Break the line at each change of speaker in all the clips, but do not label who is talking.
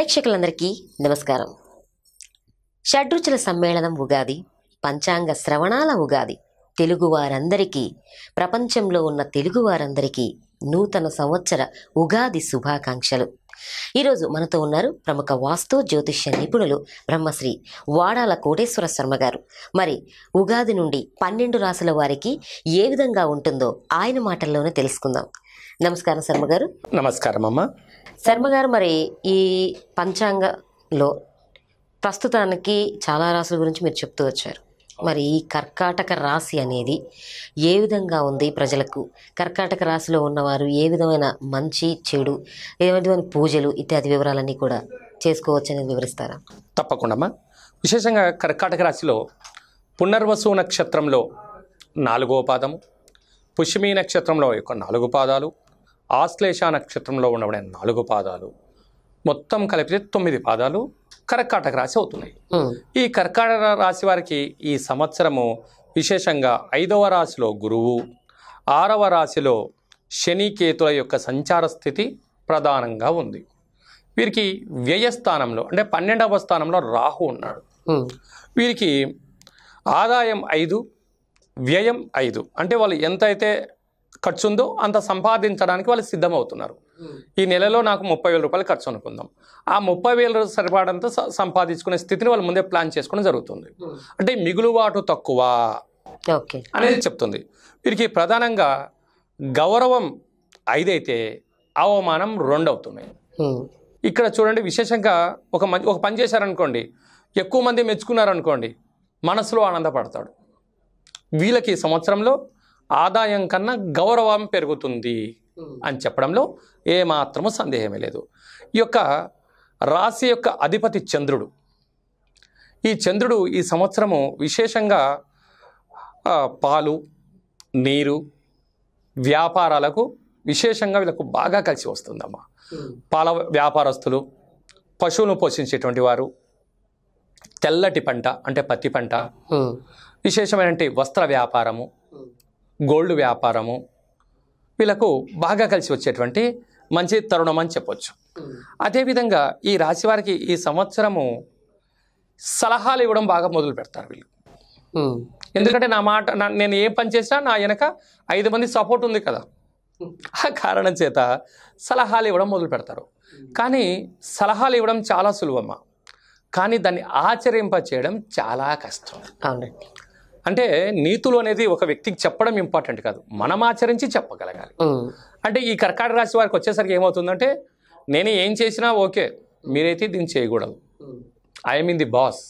ప్రేక్షకులందరికీ నమస్కారం షడ్రుచుల సమ్మేళనం ఉగాది పంచాంగ శ్రవణాల ఉగాది తెలుగువారందరికీ ప్రపంచంలో ఉన్న తెలుగువారందరికీ నూతన సంవత్సర ఉగాది శుభాకాంక్షలు ఈరోజు మనతో ఉన్నారు ప్రముఖ వాస్తు జ్యోతిష్య నిపుణులు బ్రహ్మశ్రీ వాడాల కోటేశ్వర శర్మ గారు మరి ఉగాది నుండి పన్నెండు రాసుల వారికి ఏ విధంగా ఉంటుందో ఆయన మాటల్లోనే తెలుసుకుందాం నమస్కారం శర్మ గారు
నమస్కారం అమ్మ
శర్మ గారు మరి ఈ పంచాంగంలో ప్రస్తుతానికి చాలా రాసుల గురించి మీరు చెప్తూ వచ్చారు మరి ఈ కర్కాటక రాశి అనేది ఏ విధంగా ఉంది ప్రజలకు కర్కాటక రాశిలో ఉన్నవారు ఏ విధమైన మంచి చెడు ఏ విధమైన పూజలు ఇత్యాది వివరాలన్నీ కూడా చేసుకోవచ్చు అనేది వివరిస్తారా
తప్పకుండా అమ్మా విశేషంగా కర్కాటక రాశిలో పునర్వసు నక్షత్రంలో నాలుగో పాదము పుష్యమీ నక్షత్రంలో యొక్క నాలుగు పాదాలు ఆశ్లేష నక్షత్రంలో ఉండబడే నాలుగు పాదాలు మొత్తం కలిపితే తొమ్మిది పాదాలు కర్కాటక రాశి అవుతున్నాయి
ఉమ్,
ఈ కర్కాటక రాశి వారికి ఈ సంవత్సరము విశేషంగా ఐదవ రాశిలో గురువు ఆరవ రాశిలో శని కేతుల యొక్క సంచార స్థితి ప్రధానంగా ఉంది వీరికి వ్యయస్థానంలో అంటే పన్నెండవ స్థానంలో రాహు ఉన్నాడు
ఉమ్,
వీరికి ఆదాయం ఐదు వ్యయం ఐదు అంటే వాళ్ళు ఎంతైతే ఖర్చు ఉందో అంత సంపాదించడానికి వాళ్ళు సిద్ధమవుతున్నారు ఈ నెలలో నాకు ముప్పై వేల రూపాయలు ఖర్చు అనుకుందాం ఆ ముప్పై వేలు సరిపడంత స- సంపాదించుకునే స్థితిని వాళ్ళు ముందే ప్లాన్ చేసుకోవడం జరుగుతుంది అంటే మిగులుబాటు తక్కువ
ఓకే
అనేది చెప్తుంది వీరికి ప్రధానంగా గౌరవం ఐదైతే అవమానం రెండు అవుతున్నాయి
ఉమ్,
ఇక్కడ చూడండి విశేషంగా ఒక మంచి ఒక పని చేశారనుకోండి ఎక్కువ మంది మెచ్చుకున్నారనుకోండి మనసులో ఆనందపడతాడు వీళ్ళకి ఈ సంవత్సరంలో ఆదాయం కన్నా గౌరవం పెరుగుతుంది అని చెప్పడంలో ఏమాత్రము సందేహమే లేదు ఈ యొక్క రాశి యొక్క అధిపతి చంద్రుడు ఈ చంద్రుడు ఈ సంవత్సరము విశేషంగా ఆ, పాలు నీరు వ్యాపారాలకు విశేషంగా వీళ్ళకు బాగా కలిసి వస్తుందమ్మా పాల వ్యాపారస్తులు పశువులను పోషించేటువంటి వారు తెల్లటి పంట అంటే పత్తి పంట
ఉమ్,
విశేషమైనటువంటి వస్త్ర వ్యాపారము గోల్డ్ వ్యాపారము వీళ్ళకు బాగా కలిసి వచ్చేటువంటి మంచి తరుణం అని చెప్పొచ్చు అదేవిధంగా ఈ రాశి వారికి ఈ సంవత్సరము సలహాలు ఇవ్వడం బాగా మొదలు పెడతారు వీళ్ళు
ఉమ్,
ఎందుకంటే నా మాట నా- నేను ఏ పని చేసినా నా వెనక ఐదు మంది సపోర్ట్ ఉంది కదా ఆ కారణం చేత సలహాలు ఇవ్వడం మొదలు పెడతారు కానీ సలహాలు ఇవ్వడం చాలా సులువమ్మ కానీ దాన్ని ఆచరింప చేయడం చాలా కష్టం
అవునండి
అంటే నీతులు అనేది ఒక వ్యక్తికి చెప్పడం ఇంపార్టెంట్ కాదు మనం ఆచరించి చెప్పగలగాలి
ఉమ్,
అంటే ఈ కర్కాటక రాశి వారికి వచ్చేసరికి ఏమవుతుందంటే నేను ఏం చేసినా ఓకే మీరైతే దీన్ని చేయకూడదు ఐఎమ్ ఇన్ ది బాస్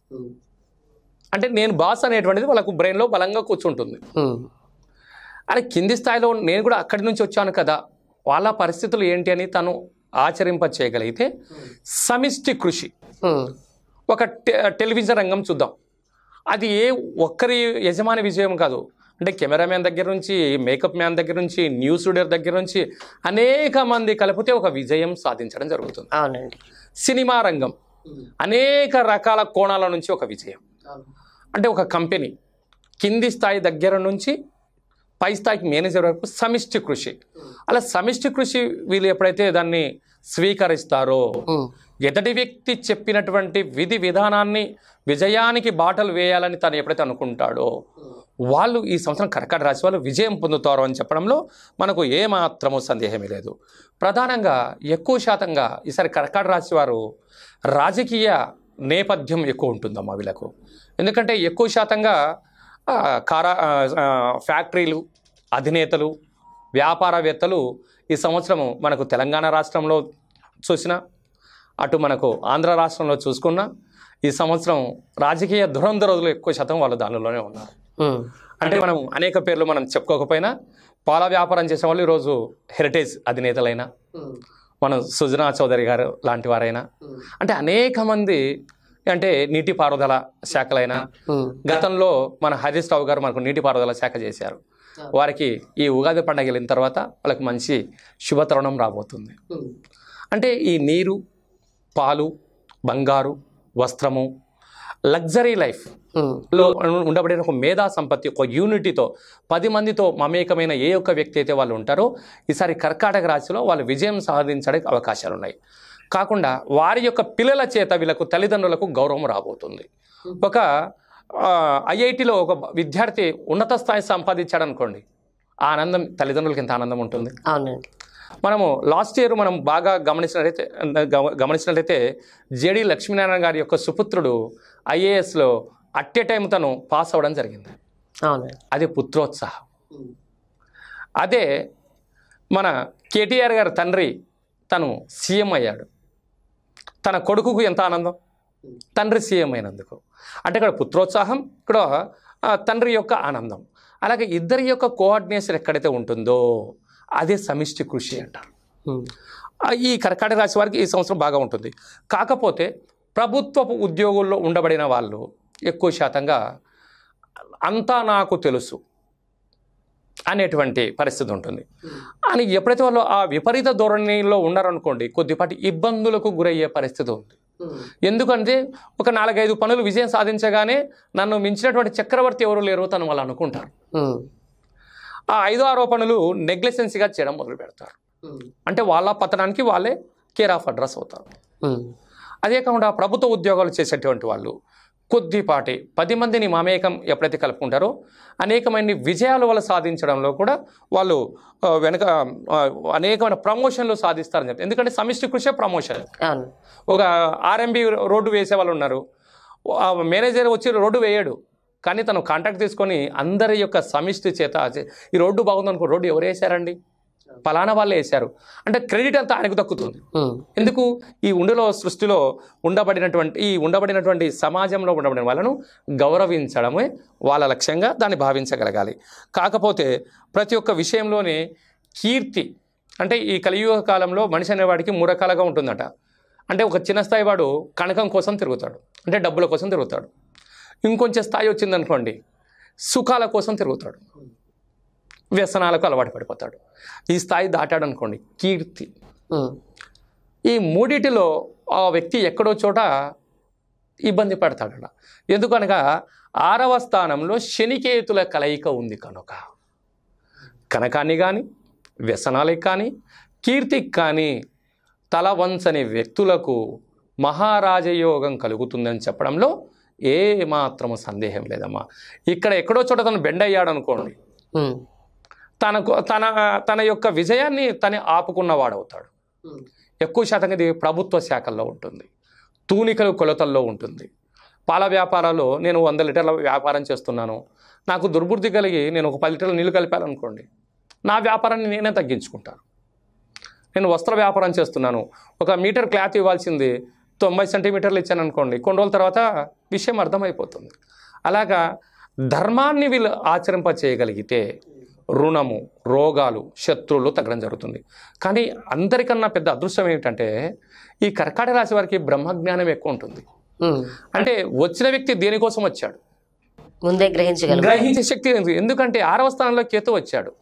అంటే నేను బాస్ అనేటువంటిది వాళ్ళకు బ్రెయిన్లో బలంగా కూర్చుంటుంది
ఉమ్,
అరే కింది స్థాయిలో నేను కూడా అక్కడి నుంచి వచ్చాను కదా వాళ్ళ పరిస్థితులు ఏంటి అని తను ఆచరింప చేయగలిగితే సమిష్టి కృషి
ఉమ్,
ఒక టె టెలివిజన్ రంగం చూద్దాం అది ఏ ఒక్కరి యజమాని విజయం కాదు అంటే కెమెరామ్యాన్ దగ్గర నుంచి మేకప్ మ్యాన్ దగ్గర నుంచి న్యూస్ రీడర్ దగ్గర నుంచి అనేక మంది కలిపితే ఒక విజయం సాధించడం జరుగుతుంది
అవునండి
సినిమా రంగం అనేక రకాల కోణాల నుంచి ఒక విజయం అంటే ఒక కంపెనీ కింది స్థాయి దగ్గర నుంచి పై స్థాయికి మేనేజర్ వరకు సమిష్టి కృషి అలా సమిష్టి కృషి వీళ్ళు ఎప్పుడైతే దాన్ని స్వీకరిస్తారో
ఉమ్,
ఎదటి వ్యక్తి చెప్పినటువంటి విధి విధానాన్ని విజయానికి బాటలు వేయాలని తను ఎప్పుడైతే అనుకుంటాడో వాళ్ళు ఈ సంవత్సరం కర్కాటక రాశి వాళ్ళు విజయం పొందుతారు అని చెప్పడంలో మనకు ఏమాత్రము సందేహమే లేదు ప్రధానంగా ఎక్కువ శాతంగా ఈసారి కర్కాటక రాశి వారు రాజకీయ నేపథ్యం ఎక్కువ ఉంటుందమ్మా వీళ్ళకు ఎందుకంటే ఎక్కువ శాతంగా ఆ, కారా ఆ, ఆ, ఫ్యాక్టరీలు అధినేతలు వ్యాపారవేత్తలు ఈ సంవత్సరము మనకు తెలంగాణ రాష్ట్రంలో చూసినా అటు మనకు ఆంధ్ర రాష్ట్రంలో చూసుకున్నా ఈ సంవత్సరం రాజకీయ దురంధరులు ఎక్కువ శాతం వాళ్ళు దానిలోనే ఉన్నారు
ఉమ్,
అంటే మనం అనేక పేర్లు మనం చెప్పుకోకపోయినా పాల వ్యాపారం చేసే వాళ్ళు ఈరోజు హెరిటేజ్ అధినేతలైనా మనం సుజనా చౌదరి గారు లాంటి వారైనా అంటే అనేక మంది అంటే నీటిపారుదల శాఖలైనా
ఉమ్,
గతంలో మన హరీష్ రావు గారు మనకు నీటిపారుదల శాఖ చేశారు వారికి ఈ ఉగాది పండగ వెళ్ళిన తర్వాత వాళ్ళకి మంచి శుభతరుణం రాబోతుంది అంటే ఈ నీరు పాలు బంగారు వస్త్రము లగ్జరీ లైఫ్
ఉమ్,
లో ఉండబడిన ఒక మేధా సంపత్తి ఒక యూనిటీతో పది మందితో మమేకమైన ఏ ఒక్క వ్యక్తి అయితే వాళ్ళు ఉంటారో ఈసారి కర్కాటక రాశిలో వాళ్ళు విజయం సాధించడానికి అవకాశాలు ఉన్నాయి కాకుండా వారి యొక్క పిల్లల చేత వీళ్ళకు తల్లిదండ్రులకు గౌరవం రాబోతుంది ఒక ఐఐటిలో ఒక విద్యార్థి ఉన్నత స్థాయి సంపాదించాడు అనుకోండి ఆ ఆనందం తల్లిదండ్రులకి ఎంత ఆనందం ఉంటుంది
అవునండి
మనము లాస్ట్ ఇయర్ మనం బాగా గమనించినట్లయితే గమ- గమనించినట్లయితే జేడి లక్ష్మీనారాయణ గారి యొక్క సుపుత్రుడు ఐఏఎస్లో అట్ ఏ టైం తను పాస్ అవ్వడం జరిగింది
అవునండి
అది పుత్రోత్సాహం అదే మన కేటీఆర్ గారి తండ్రి తను సీఎం అయ్యాడు తన కొడుకుకు ఎంత ఆనందం తండ్రి సీఎం అయినందుకు అంటే ఇక్కడ పుత్రోత్సాహం ఇక్కడ ఆ, తండ్రి యొక్క ఆనందం అలాగే ఇద్దరి యొక్క కోఆర్డినేషన్ ఎక్కడైతే ఉంటుందో అదే సమిష్టి కృషి అంటారు
ఉమ్.
ఆ, ఈ కర్కాటక రాశి వారికి ఈ సంవత్సరం బాగా ఉంటుంది కాకపోతే ప్రభుత్వపు ఉద్యోగుల్లో ఉండబడిన వాళ్ళు ఎక్కువ శాతంగా అంతా నాకు తెలుసు అనేటువంటి పరిస్థితి ఉంటుంది అని ఎప్పుడైతే వాళ్ళు ఆ విపరీత ధోరణిలో ఉన్నారనుకోండి కొద్దిపాటి ఇబ్బందులకు గురయ్యే పరిస్థితి ఉంది ఎందుకంటే ఒక నాలుగైదు పనులు విజయం సాధించగానే నన్ను మించినటువంటి చక్రవర్తి ఎవరు లేరు తను వాళ్ళు అనుకుంటారు
ఉమ్.
ఆ ఐదు ఆరో పనులు నెగ్లెసెన్సీగా చేయడం మొదలు పెడతారు అంటే వాళ్ళ పతనానికి వాళ్ళే కేర్ ఆఫ్ అడ్రస్ అవుతారు
ఉమ్.
అదే కాకుండా ప్రభుత్వ ఉద్యోగాలు చేసేటువంటి వాళ్ళు కొద్దిపాటి పది మందిని మమేకం ఎప్పుడైతే కలుపుకుంటారో అనేకమైన విజయాలు వాళ్ళు సాధించడంలో కూడా వాళ్ళు ఆ, వెనక ఆ, అనేకమైన ప్రమోషన్లు సాధిస్తారని చెప్తారు ఎందుకంటే సమిష్టి కృషి ప్రమోషన్
అవును
ఒక ఆర్ఎంబి రోడ్డు వేసే వాళ్ళు ఉన్నారు ఆ మేనేజర్ వచ్చి రోడ్డు వేయడు కానీ తను కాంటాక్ట్ తీసుకొని అందరి యొక్క సమిష్టి చేత ఈ రోడ్డు బాగుందనుకో రోడ్డు ఎవరు వేశారండి ఫలానా వాళ్ళే వేశారు అంటే క్రెడిట్ అంతా ఆయనకు దక్కుతుంది
ఉమ్.
ఎందుకు ఈ ఉండులో సృష్టిలో ఉండబడినటువంటి ఈ ఉండబడినటువంటి సమాజంలో ఉండబడిన వాళ్ళను గౌరవించడమే వాళ్ళ లక్ష్యంగా దాన్ని భావించగలగాలి కాకపోతే ప్రతి ఒక్క విషయంలోనే కీర్తి అంటే ఈ కలియుగ కాలంలో మనిషి అనేవాడికి మూడు రకాలుగా ఉంటుందట అంటే ఒక చిన్న స్థాయి వాడు కణకం కోసం తిరుగుతాడు అంటే డబ్బుల కోసం తిరుగుతాడు ఇంకొంచెం స్థాయి వచ్చిందనుకోండి సుఖాల కోసం తిరుగుతాడు వ్యసనాలకు అలవాటు పడిపోతాడు ఈ స్థాయి దాటాడు అనుకోండి కీర్తి
ఉమ్.
ఈ మూడిటిలో ఆ వ్యక్తి ఎక్కడో చోట ఇబ్బంది పడతాడట ఎందుకనగా ఆరవ స్థానంలో శనికేతుల కలయిక ఉంది కనుక కనకాన్ని కానీ వ్యసనాలకు కానీ కీర్తికి కానీ తల వంచని వ్యక్తులకు మహారాజయోగం కలుగుతుందని చెప్పడంలో ఏ మాత్రము సందేహం లేదమ్మా ఇక్కడ ఎక్కడో చోట తను బెండ్ అయ్యాడు అనుకోండి
ఉమ్.
తనకు తన తన యొక్క విజయాన్ని తనే ఆపుకున్నవాడవుతాడు ఎక్కువ శాతం ఇది ప్రభుత్వ శాఖల్లో ఉంటుంది తూనికలు కొలతల్లో ఉంటుంది పాల వ్యాపారాలు నేను వంద లీటర్ల వ్యాపారం చేస్తున్నాను నాకు దుర్బుద్ధి కలిగి నేను ఒక పది లీటర్ల నీళ్లు కలిపాననుకోండి నా వ్యాపారాన్ని నేనే తగ్గించుకుంటాను నేను వస్త్ర వ్యాపారం చేస్తున్నాను ఒక మీటర్ క్లాత్ ఇవ్వాల్సింది తొంభై సెంటీమీటర్లు ఇచ్చాను అనుకోండి కొన్ని రోజుల తర్వాత విషయం అర్థమైపోతుంది అలాగా ధర్మాన్ని వీళ్ళు ఆచరింప చేయగలిగితే రుణము రోగాలు శత్రువులు తగ్గడం జరుగుతుంది కానీ అందరికన్నా పెద్ద అదృష్టం ఏమిటంటే ఈ కర్కాటక రాశి వారికి బ్రహ్మజ్ఞానం ఎక్కువ ఉంటుంది
ఉమ్.
అంటే వచ్చిన వ్యక్తి దేనికోసం వచ్చాడు
ముందే గ్రహించగలరు
గ్రహించే శక్తి ఉంది. ఎందుకంటే ఆరవ స్థానంలో కేతు వచ్చాడు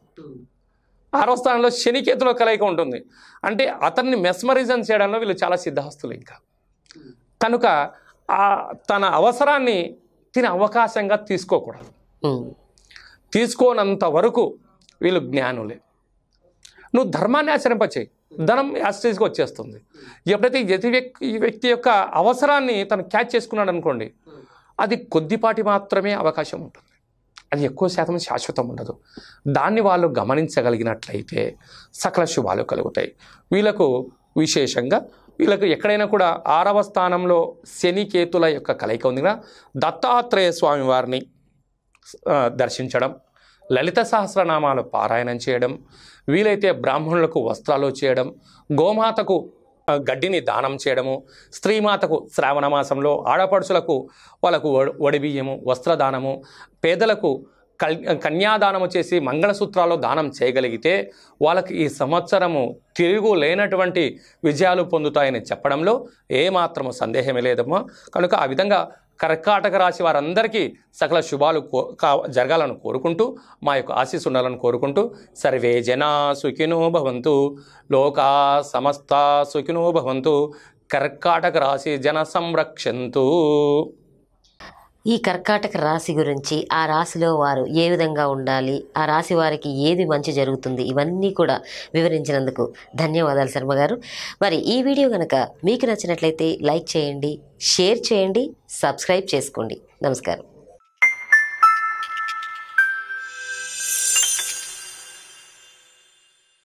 ఆరవ స్థానంలో శని కేతులో కలయిక ఉంటుంది అంటే అతన్ని మెస్మరిజం చేయడంలో వీళ్ళు చాలా సిద్ధహస్తులు ఇంకా కనుక ఆ తన అవసరాన్ని తిన అవకాశంగా తీసుకోకూడదు
ఉమ్.
తీసుకోనంత వరకు వీళ్ళు జ్ఞానులే నువ్వు ధర్మాన్ని ఆచరింపచేయి ధనం యాస్టేజ్కి వచ్చేస్తుంది ఎప్పుడైతే ఎదుటి వ్యక్తి ఈ వ్యక్తి యొక్క అవసరాన్ని తను క్యాచ్ చేసుకున్నాడు అనుకోండి అది కొద్దిపాటి మాత్రమే అవకాశం ఉంటుంది అది ఎక్కువ శాతం శాశ్వతం ఉండదు దాన్ని వాళ్ళు గమనించగలిగినట్లయితే సకల శుభాలు కలుగుతాయి వీళ్ళకు విశేషంగా వీళ్ళకు ఎక్కడైనా కూడా ఆరవ స్థానంలో శని కేతుల యొక్క కలయిక ఉంది కదా దత్తాత్రేయ స్వామి వారిని ఆ, దర్శించడం లలిత సహస్రనామాలు పారాయణం చేయడం వీలైతే బ్రాహ్మణులకు వస్త్రాలు చేయడం గోమాతకు ఆ, గడ్డిని దానం చేయడము స్త్రీమాతకు శ్రావణ మాసంలో ఆడపడుచులకు వాళ్ళకు వడి- వడిబియ్యము వస్త్రదానము పేదలకు కల్ కన్యాదానము చేసి మంగళసూత్రాలు దానం చేయగలిగితే వాళ్ళకి ఈ సంవత్సరము తిరుగు లేనటువంటి విజయాలు పొందుతాయని చెప్పడంలో ఏమాత్రము సందేహమే లేదమ్మా కనుక ఆ విధంగా కర్కాటక రాశి వారందరికీ సకల శుభాలు కో కా జరగాలని కోరుకుంటూ మా యొక్క ఆశీస్సు ఉండాలని కోరుకుంటూ సర్వే జనా సుఖినో భవంతు లోకా సమస్త సుఖినో భవంతు కర్కాటక రాశి జన సంరక్షంతు
ఈ కర్కాటక రాశి గురించి ఆ రాశిలో వారు ఏ విధంగా ఉండాలి ఆ రాశి వారికి ఏది మంచి జరుగుతుంది ఇవన్నీ కూడా వివరించినందుకు ధన్యవాదాలు శర్మ గారు మరి ఈ వీడియో కనుక మీకు నచ్చినట్లయితే లైక్ చేయండి షేర్ చేయండి సబ్స్క్రైబ్ చేసుకోండి నమస్కారం